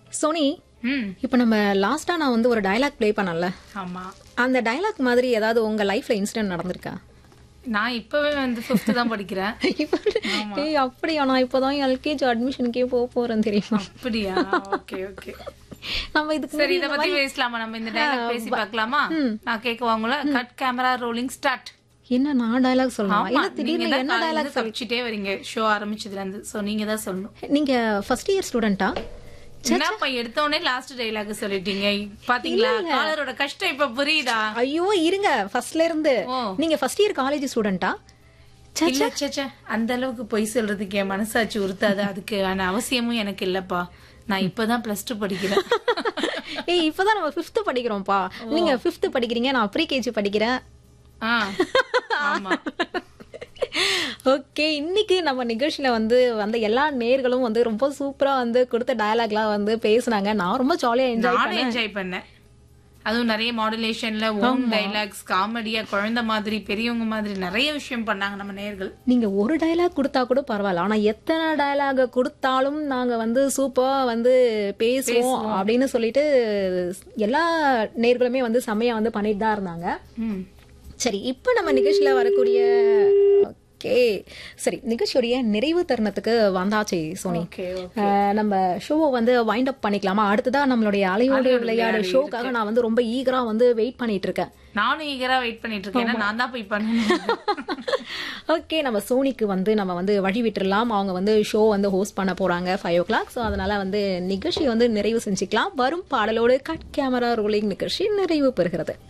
Sony ம் இப்போ நம்ம லாஸ்டா நான் வந்து ஒரு டயலாக் ப்ளே பண்ணல ஆமா அந்த டயலாக் மாதிரி ஏதாவது உங்க லைஃப்ல இன்சிடென்ட் நடந்திருக்கா நான் இப்பவே வந்து ஃபிஃப்த் தான் படிக்கிறேன் இப்ப ஏய் அப்படியா நான் இப்பதான் எல்கேஜி அட்மிஷனுக்கே போக போறேன் தெரியுமா அப்படியா ஓகே ஓகே நம்ம இதுக்கு சரி இத பத்தி பேசலாமா நம்ம இந்த டயலாக் பேசி பார்க்கலாமா நான் கேட்கவாங்களா கட் கேமரா ரோலிங் ஸ்டார்ட் என்ன நான் டயலாக் சொல்லலாம் ஆமா என்ன நீங்க திடீர்னு தான் என்ன காலையில டயலாக் இருந்து தப்பிச்சிட்டே வரீங்க ஷோ ஆரம்பிச்சதுல இருந்து சோ நீங்க தான் சொல்லணும் நீங்க ஃபர்ஸ்ட் இயர் ஸ்டூடெண்டா என்னப்பா எடுத்த உடனே லாஸ்ட் டைலாக் சொல்லிட்டீங்க பாத்தீங்களா காலரோட கஷ்டம் இப்ப புரியுதா ஐயோ இருங்க ஃபர்ஸ்ட்ல இருந்து ஓ. நீங்க ஃபர்ஸ்ட் இயர் காலேஜ் ஸ்டூடெண்டா இல்ல ச்சே, ச்சே. அந்த அளவுக்கு பொய் சொல்றதுக்கு என் மனசாட்சி உறுத்தாது அதுக்கு ஆன அவசியமும் எனக்கு இல்லப்பா நான் இப்பதான் பிளஸ் டூ படிக்கிறேன் ஏய் இப்பதான் நம்ம ஃபிஃப்த் படிக்கிறோம்ப்பா நீங்க ஃபிஃப்த் படிக்கிறீங்க நான் ப்ரீ கேஜி படிக்கிறேன் ஆ, ஆமா ஓகே இன்னைக்கு நம்ம நிகழ்ச்சியில வந்து வந்த எல்லா நேர்களும் வந்து ரொம்ப சூப்பரா வந்து கொடுத்த டயலாக்லாம் வந்து பேசுனாங்க நான் ரொம்ப ஜாலியா என்ஜாய் நானும் என்ஜாய் பண்ணேன் அதுவும் நிறைய மாடுலேஷன்ல ஓன் டைலாக்ஸ் காமெடியா குழந்தை மாதிரி பெரியவங்க மாதிரி நிறைய விஷயம் பண்ணாங்க நம்ம நேர்கள் நீங்க ஒரு டயலாக் கொடுத்தா கூட பரவாயில்ல ஆனா எத்தனை டயலாக் கொடுத்தாலும் நாங்க வந்து சூப்பரா வந்து பேசுவோம் அப்படின்னு சொல்லிட்டு எல்லா நேர்களுமே வந்து செம்மையா வந்து பண்ணிட்டு தான் இருந்தாங்க ம் சரி இப்போ நம்ம நிகழ்ச்சியில வரக்கூடிய ஓகே சரி நிகழ்ச்சியுடைய நிறைவு தருணத்துக்கு வந்தாச்சு சோனி ஓகே அஹ், நம்ம ஷோவை வந்து வைண்ட் அப் பண்ணிக்கலாமா அடுத்ததா நம்மளுடைய அலையோடு விளையாடு ஷோக்காக நான் வந்து ரொம்ப ஈகரா வந்து வெயிட் பண்ணிட்டு இருக்கேன் நானும் ஈகரா வெயிட் பண்ணிட்டு இருக்கேன் ஏன்னா நான் தான் போய் பண்ணணும் ஓகே நம்ம சோனிக்கு வந்து நம்ம வந்து வழி விட்டுறலாம் அவங்க வந்து ஷோ வந்து ஹோஸ்ட் பண்ண போறாங்க ஃபைவ் ஓ கிளாக் ஸோ அதனால வந்து நிகழ்ச்சியை வந்து நிறைவு செஞ்சுக்கலாம் வரும் பாடலோடு கட் கேமரா ரோலிங் நிகழ்ச்சி நிறைவு பெறுகிறது